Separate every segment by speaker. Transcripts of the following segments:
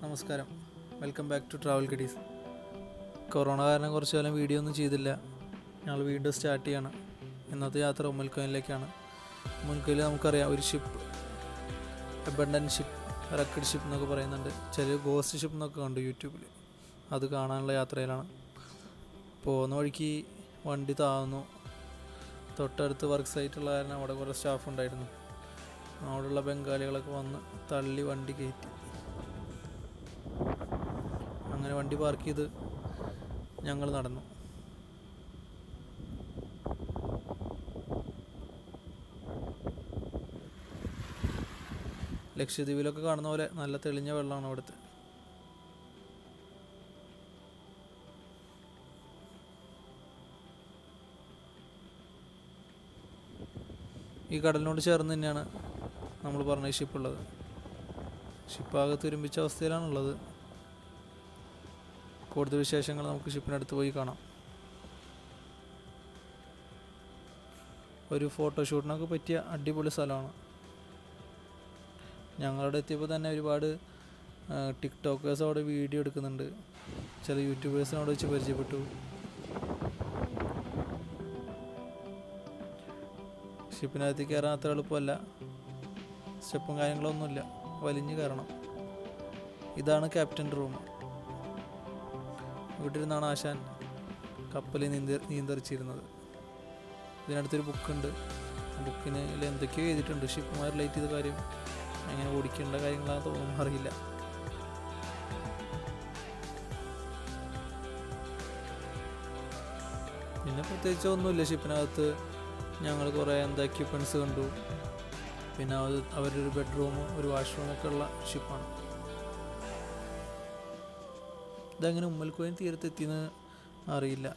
Speaker 1: നമസ്കാരം welcome back to travel കഡീസ് corona കാരണം കുറച്ച് കാലം വീഡിയോ ഒന്നും ചെയ്തില്ല ഞങ്ങൾ വീണ്ടും സ്റ്റാർട്ട് ചെയ്യാണ് ഇന്നത്തെ യാത്ര ഉമ്മൽക്കോയിലേക്കാണ് ഉമ്മൽക്കോയിൽ നമുക്കറിയാം ഒരു ship abandon ship wrecked ship എന്നൊക്കെ പറയുന്നുണ്ട് ചെറിയ ഗോസ്റ്റ് ഷിപ്പ് എന്നൊക്കെ കണ്ടു യൂട്യൂബിൽ അത് കാണാനുള്ള യാത്രയിലാണ് പോകുന്ന വഴിക്ക് വണ്ടി താഴ്ന്നു തൊട്ടടുത്ത് വർക്ക് സൈറ്റുള്ള കാരണം അവിടെ കുറേ സ്റ്റാഫ് ഉണ്ടായിരുന്നു അവിടെയുള്ള ബംഗാളികളൊക്കെ വന്ന് തള്ളി വണ്ടി കയറ്റി അങ്ങനെ വണ്ടി പാർക്ക് ചെയ്ത് ഞങ്ങൾ നടന്നു ലക്ഷദ്വീപിലൊക്കെ കാണുന്ന പോലെ നല്ല തെളിഞ്ഞ വെള്ളമാണ് അവിടുത്തെ ഈ കടലിനോട് ചേർന്ന് തന്നെയാണ് നമ്മൾ പറഞ്ഞ ഷിപ്പ് ഉള്ളത് ഷിപ്പ് ആകെ തുരുമ്പിച്ച അവസ്ഥയിലാണുള്ളത് കൂടുതൽ വിശേഷങ്ങൾ നമുക്ക് ഷിപ്പിനടുത്ത് പോയി കാണാം ഒരു ഫോട്ടോഷൂട്ടിനൊക്കെ പറ്റിയ അടിപൊളി സ്ഥലമാണ് ഞങ്ങളുടെ എത്തിയപ്പോൾ തന്നെ ഒരുപാട് ടിക്ടോക്കേഴ്സ് അവിടെ വീഡിയോ എടുക്കുന്നുണ്ട് ചില യൂട്യൂബേഴ്സിനെ അവിടെ വെച്ച് പരിചയപ്പെട്ടു ഷിപ്പിനകത്ത് കയറാൻ അത്ര എളുപ്പമല്ല സ്റ്റെപ്പും കാര്യങ്ങളൊന്നുമില്ല വലിഞ്ഞ് കയറണം ഇതാണ് ക്യാപ്റ്റൻ റൂം ഇവിടെ ഇരുന്നാണ് ആശാൻ കപ്പലിൽ നീന്തി നീന്തറിച്ചിരുന്നത് ഇതിനടുത്തൊരു ബുക്കുണ്ട് ബുക്കിന് എന്തൊക്കെയോ എഴുതിയിട്ടുണ്ട് ഷിപ്പുമായി റിലേറ്റ് ചെയ്ത കാര്യം എങ്ങനെ ഓടിക്കേണ്ട കാര്യങ്ങളാണെന്ന് തോന്നുന്നു അറിയില്ല പിന്നെ പ്രത്യേകിച്ച് ഒന്നുമില്ല ഷിപ്പിനകത്ത് ഞങ്ങൾ കുറേ എന്താ എക്യുപ്മെൻറ്റ്സ് കണ്ടു പിന്നെ അത് അവരൊരു ബെഡ്റൂമും ഒരു വാഷ്റൂമും ഒക്കെ ഉള്ള ഷിപ്പാണ് ഇതങ്ങനെ ഉമ്മൽക്കോയും തീരത്തെത്തിയെന്ന് അറിയില്ല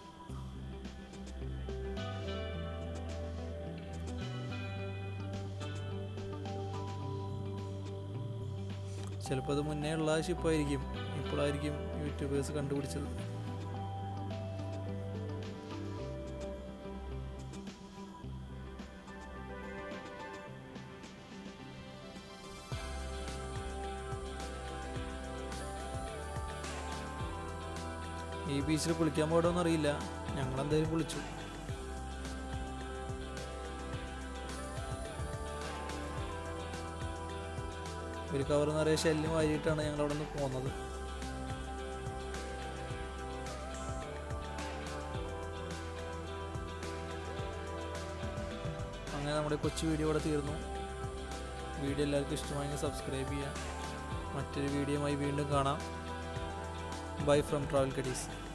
Speaker 1: ചിലപ്പോൾ അത് മുന്നേ ഉള്ള ഷിപ്പായിരിക്കും ഇപ്പോഴായിരിക്കും യൂട്യൂബേഴ്സ് കണ്ടുപിടിച്ചത് ഈ ബീച്ചിൽ കുളിക്കാൻ പോകണമെന്ന് അറിയില്ല ഞങ്ങൾ എന്തായാലും കുളിച്ചു ഒരു കവർ നിറയെ ശല്യം വാരിയിട്ടാണ് ഞങ്ങൾ അവിടെ നിന്ന് പോകുന്നത് അങ്ങനെ നമ്മുടെ കൊച്ചു വീഡിയോ ഇവിടെ തീർന്നു വീഡിയോ എല്ലാവർക്കും ഇഷ്ടമായെങ്കിൽ സബ്സ്ക്രൈബ് ചെയ്യാം മറ്റൊരു വീഡിയോയുമായി വീണ്ടും കാണാം ബൈ ഫ്രം ട്രാവൽ കഡീസ്